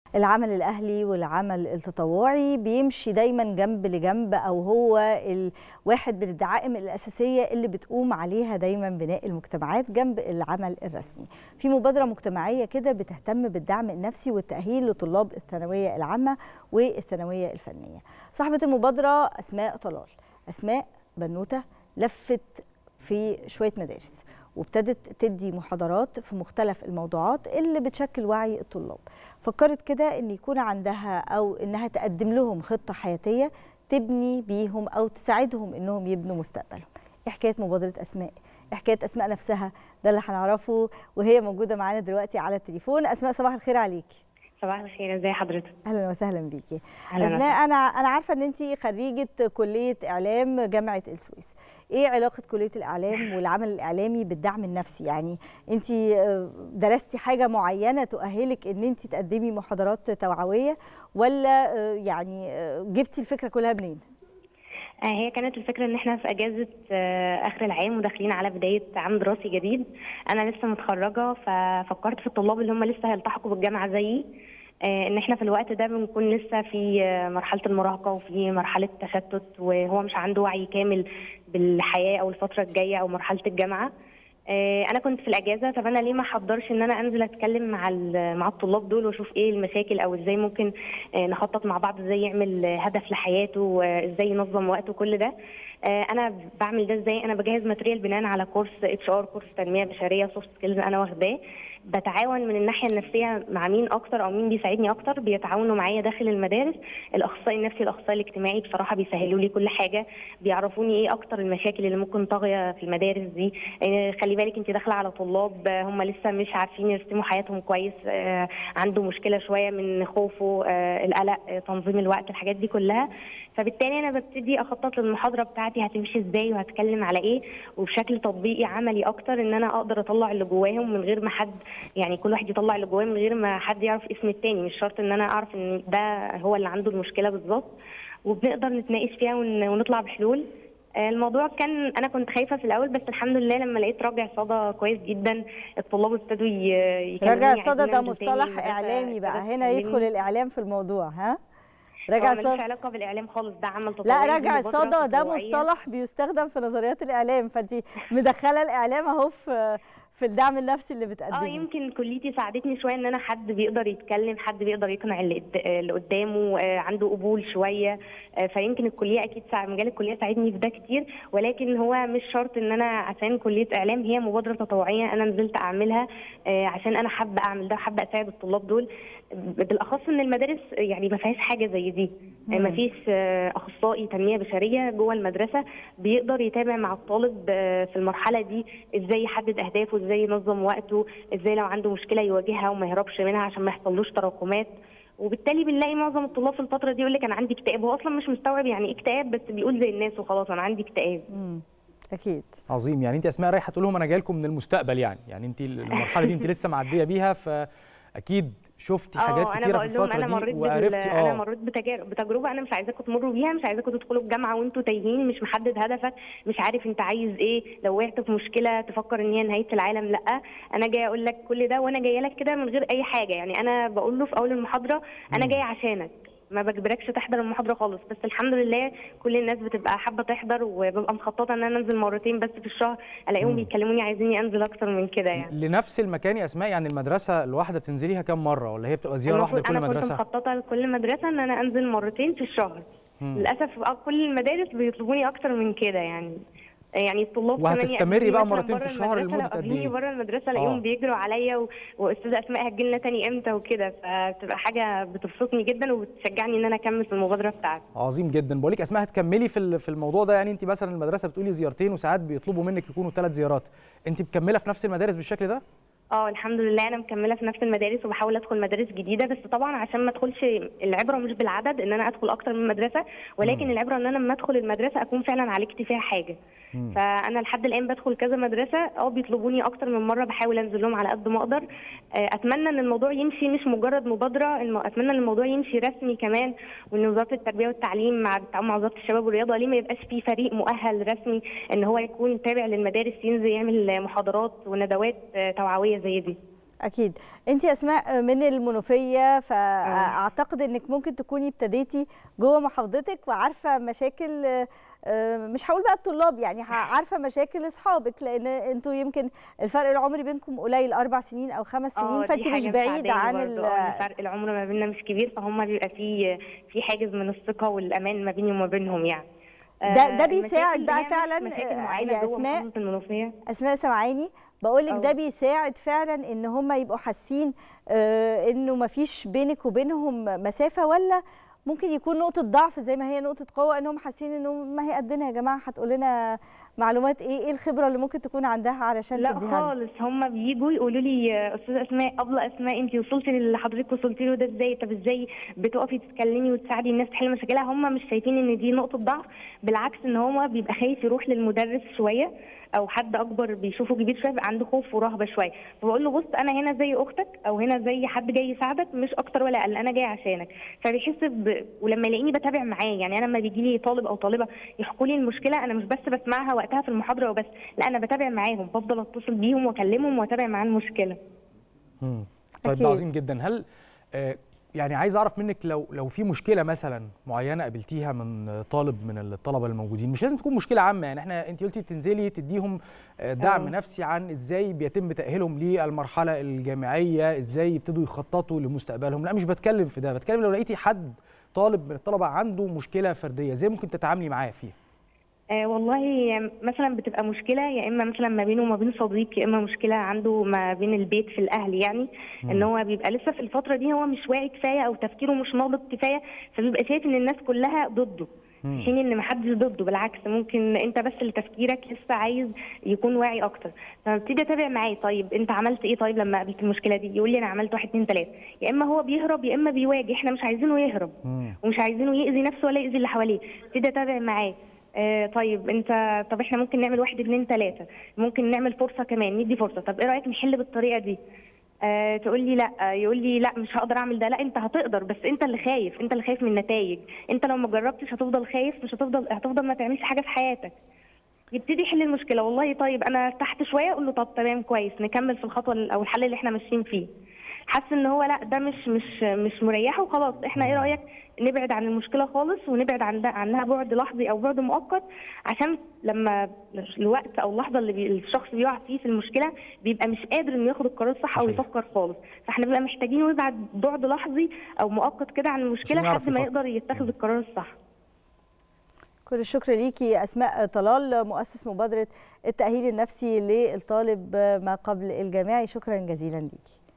العمل الأهلي والعمل التطوعي بيمشي دايما جنب لجنب أو هو الواحد من الدعائم الأساسية اللي بتقوم عليها دايما بناء المجتمعات جنب العمل الرسمي في مبادرة مجتمعية كده بتهتم بالدعم النفسي والتأهيل لطلاب الثانوية العامة والثانوية الفنية صاحبة المبادرة أسماء طلال أسماء بنوتة لفت في شوية مدارس وابتدت تدي محاضرات في مختلف الموضوعات اللي بتشكل وعي الطلاب فكرت كده ان يكون عندها او انها تقدم لهم خطه حياتيه تبني بيهم او تساعدهم انهم يبنوا مستقبلهم ايه حكايه مبادره اسماء إيه حكايه اسماء نفسها ده اللي هنعرفه وهي موجوده معانا دلوقتي على التليفون اسماء صباح الخير عليكي صباح الخير ازي حضرتك اهلا وسهلا بيكي أهلاً اسماء انا انا عارفه ان انت خريجه كليه اعلام جامعه السويس ايه علاقه كليه الاعلام والعمل الاعلامي بالدعم النفسي يعني انت آه، درستي حاجه معينه تؤهلك ان انت تقدمي محاضرات توعويه ولا آه، يعني آه، جبتي الفكره كلها منين آه، هي كانت الفكره ان احنا في اجازه آه، اخر العام وداخلين على بدايه عام دراسي جديد انا لسه متخرجه ففكرت في الطلاب اللي هم لسه هيلتحقوا بالجامعه زيي آه، ان احنا في الوقت ده بنكون لسه في آه، مرحله المراهقه وفي مرحله تشتت وهو مش عنده وعي كامل بالحياه او الفتره الجايه او مرحله الجامعه آه، انا كنت في الاجازه طب انا ليه ما احضرش ان انا انزل اتكلم مع ال- مع الطلاب دول واشوف ايه المشاكل او ازاي ممكن آه، نخطط مع بعض ازاي يعمل آه، هدف لحياته وازاي ينظم وقته كل ده آه، انا بعمل ده ازاي انا بجهز ماتريال بناء على كورس اتش ار كورس تنميه بشريه سوفت سكيلز انا واخداه بتعاون من الناحيه النفسيه مع مين اكتر او مين بيساعدني اكتر بيتعاونوا معايا داخل المدارس الاخصائي النفسي الاخصائي الاجتماعي بصراحه بيسهلوا لي كل حاجه بيعرفوني ايه اكتر المشاكل اللي ممكن طاغيه في المدارس دي آه، خلي بالك انت داخله على طلاب آه، هم لسه مش عارفين يرسموا حياتهم كويس آه، عنده مشكله شويه من خوفه آه، القلق آه، تنظيم الوقت الحاجات دي كلها فبالتالي انا ببتدي اخطط للمحاضره بتاعتي هتمشي ازاي وهتكلم على ايه وبشكل تطبيقي عملي اكتر ان انا اقدر اطلع اللي جواهم من غير ما حد يعني كل واحد يطلع اللي جواه من غير ما حد يعرف اسم التاني مش شرط ان انا اعرف ان ده هو اللي عنده المشكله بالظبط وبنقدر نتناقش فيها ون- ونطلع بحلول آه، الموضوع كان انا كنت خايفه في الاول بس الحمد لله لما لقيت راجع صدى كويس جدا الطلاب ابتدوا ي- يكلموني رجع عايزين الصدى ده ننزل تاني مصطلح المدرسة، اعلامي بقى ابتدت هنا يدخل تكلمني. الاعلام في الموضوع ها هو رجع ملوش الصدى علاقه بالاعلام خالص ده عمل تطوعي لا دي رجع مبادرة الصدى ده تطوعية. مصطلح بيستخدم في نظريات الاعلام فانت مدخله الاعلام اهو في في الدعم النفسي اللي اه بتقدميه يمكن كليتي ساعدتني شويه ان انا حد بيقدر يتكلم حد بيقدر يقنع اللي قد- اللي قدامه آه، عنده قبول شويه آه، فيمكن الكليه اكيد ساعد مجال الكليه ساعدني في ده كتير ولكن هو مش شرط ان انا عشان كليه اعلام هي مبادره تطوعيه انا نزلت اعملها آه، عشان انا حابه اعمل ده حابه اساعد الطلاب دول بالاخص ان المدارس يعني ما فيهاش حاجه زي دي آه، ما فيش آه، اخصائي تنميه بشريه جوه المدرسه بيقدر يتابع مع الطالب آه، في المرحله دي ازاي يحدد اهدافه ازاي ينظم وقته ازاي لو عنده مشكله يواجهها وما يهربش منها عشان ما يحصلوش تراكمات وبالتالي بنلاقي معظم الطلاب في الفتره دي يقول لك انا عندي اكتئاب هو اصلا مش مستوعب يعني ايه اكتئاب بس بيقول زي الناس وخلاص انا عندي اكتئاب مم. اكيد عظيم يعني انت اسماء رايحه تقول لهم انا جاي لكم من المستقبل يعني يعني انت المرحله دي انت لسه معديه بيها فاكيد شفتي حاجات اه انا كتيره في بقول لهم الفتره انا دي مريت بال... وعرفتي انا اه مريت بتجارب بتجربه انا مش عايزاكم تمروا بيها مش عايزاكم تدخلوا الجامعه وانتوا تايهين مش محدد هدفك مش عارف انت عايز ايه لو وقعت في مشكله تفكر ان هي نهايه العالم لا انا جايه اقول لك كل ده وانا جايه لك كده من غير اي حاجه يعني انا بقول له في اول المحاضره انا جايه عشانك ما بجبركش تحضر المحاضره خالص بس الحمد لله كل الناس بتبقى حابه تحضر وببقى مخططه ان انا انزل مرتين بس في الشهر الاقيهم بيكلموني عايزيني انزل اكتر من كده يعني لنفس المكان يا اسماء يعني المدرسه الواحده بتنزليها كام مره ولا هي بتبقى زياره واحده المفروض لكل انا كنت مدرسه مخططه لكل مدرسه ان انا انزل مرتين في الشهر للاسف آه، كل المدارس بيطلبوني اكتر من كده يعني يعني الطلاب كمان وهتستمري يقابلوني بقى مثلاً مرتين في بره الشهر المدرسة، لمدة لو قد قابلوني إيه؟ بره المدرسه آه. الاقيهم بيجروا عليا و... واستاذه اسماء هتجي لنا تاني امتى وكده فبتبقى حاجه بتبسطني جدا وبتشجعني ان انا اكمل في المبادره بتاعتي عظيم جدا بقول لك اسماء هتكملي في ال- في الموضوع ده يعني انت مثلا المدرسه بتقولي زيارتين وساعات بيطلبوا منك يكونوا ثلاث زيارات انت مكمله في نفس المدارس بالشكل ده اه الحمد لله انا مكمله في نفس المدارس وبحاول ادخل مدارس جديده بس طبعا عشان ما ادخلش العبره مش بالعدد ان انا ادخل اكتر من مدرسه ولكن العبره ان انا لما ادخل المدرسه اكون فعلا عالجت فيها حاجه فانا لحد الان بدخل كذا مدرسه اه بيطلبوني اكتر من مره بحاول انزل لهم على قد ما اقدر آه، اتمنى ان الموضوع يمشي مش مجرد مبادره الم- اتمنى ان الموضوع يمشي رسمي كمان وان وزاره التربيه والتعليم مع بالتعاون مع وزاره الشباب والرياضه ليه ما يبقاش في فريق مؤهل رسمي ان هو يكون تابع للمدارس ينزل يعمل محاضرات وندوات آه، توعويه زي دي اكيد انت اسماء من المنوفيه فاعتقد انك ممكن تكوني ابتديتي جوه محافظتك وعارفه مشاكل مش هقول بقى الطلاب يعني عارفه مشاكل اصحابك لان انتوا يمكن الفرق العمري بينكم قليل اربع سنين او خمس سنين فانت مش بعيده عن الفرق العمر ما بيننا مش كبير فهم بيبقى في في حاجز من الثقه والامان ما بيني وما بينهم يعني ده ده بيساعد بقى فعلا يا اسماء اسماء سمعاني بقول لك ده بيساعد فعلا ان هم يبقوا حاسين آه انه ما فيش بينك وبينهم مسافه ولا ممكن يكون نقطه ضعف زي ما هي نقطه قوه انهم حاسين انه ما هي قدنا يا جماعه هتقول لنا معلومات ايه ايه الخبره اللي ممكن تكون عندها علشان لا تديها خالص هم بيجوا يقولوا لي استاذه اسماء ابله اسماء انت وصلتي اللي حضرتك وصلتي له ده ازاي طب ازاي بتقفي تتكلمي وتساعدي الناس تحل مشاكلها هم مش شايفين ان دي نقطه ضعف بالعكس ان هو بيبقى خايف يروح للمدرس شويه او حد اكبر بيشوفه كبير شويه بيبقى عنده خوف ورهبه شويه فبقول له بص انا هنا زي اختك او هنا زي حد جاي يساعدك مش اكتر ولا اقل انا جاي عشانك فبيحس ب... ولما يلاقيني بتابع معاه يعني انا لما بيجي لي طالب او طالبه يحكوا لي المشكله انا مش بس بسمعها وقتها في المحاضره وبس لا انا بتابع معاهم بفضل اتصل بيهم واكلمهم واتابع معاه المشكله امم طيب ده عظيم جدا هل آه يعني عايز اعرف منك لو لو في مشكله مثلا معينه قابلتيها من طالب من الطلبه الموجودين مش لازم تكون مشكله عامه يعني احنا انت قلتي تنزلي تديهم دعم أوه. نفسي عن ازاي بيتم تاهيلهم للمرحله الجامعيه ازاي يبتدوا يخططوا لمستقبلهم لا مش بتكلم في ده بتكلم لو لقيتي حد طالب من الطلبه عنده مشكله فرديه ازاي ممكن تتعاملي معاه فيها آه والله مثلا بتبقى مشكله يا اما مثلا ما بينه وما بين صديق يا اما مشكله عنده ما بين البيت في الاهل يعني مم. ان هو بيبقى لسه في الفتره دي هو مش واعي كفايه او تفكيره مش ناضج كفايه فبيبقى شايف ان الناس كلها ضده في حين ان ما حدش ضده بالعكس ممكن انت بس اللي تفكيرك لسه عايز يكون واعي اكتر فببتدي اتابع معاه طيب انت عملت ايه طيب لما قابلت المشكله دي يقول لي انا عملت واحد اتنين تلاته يا اما هو بيهرب يا اما بيواجه احنا مش عايزينه يهرب مم. ومش عايزينه ياذي نفسه ولا ياذي اللي حواليه ابتدي اتابع معاه آه طيب انت طب احنا ممكن نعمل واحد اتنين تلاته ممكن نعمل فرصه كمان ندي فرصه طب ايه رايك نحل بالطريقه دي آه تقول لي لا يقول لي لا مش هقدر اعمل ده لا انت هتقدر بس انت اللي خايف انت اللي خايف من النتائج انت لو ما جربتش هتفضل خايف مش هتفضل هتفضل ما تعملش حاجه في حياتك يبتدي يحل المشكله والله طيب انا ارتحت شويه اقول له طب تمام كويس نكمل في الخطوه او الحل اللي احنا ماشيين فيه حاسس ان هو لا ده مش مش مش مريحه وخلاص احنا ايه رايك نبعد عن المشكله خالص ونبعد عن ده عنها بعد لحظي او بعد مؤقت عشان لما الوقت او اللحظه اللي بي الشخص بيقع فيه في المشكله بيبقى مش قادر انه ياخد القرار الصح او يفكر خالص فاحنا بنبقى محتاجين نبعد بعد لحظي او مؤقت كده عن المشكله لحد ما يقدر يتخذ القرار الصح كل الشكر ليكي اسماء طلال مؤسس مبادره التاهيل النفسي للطالب ما قبل الجامعي شكرا جزيلا ليكي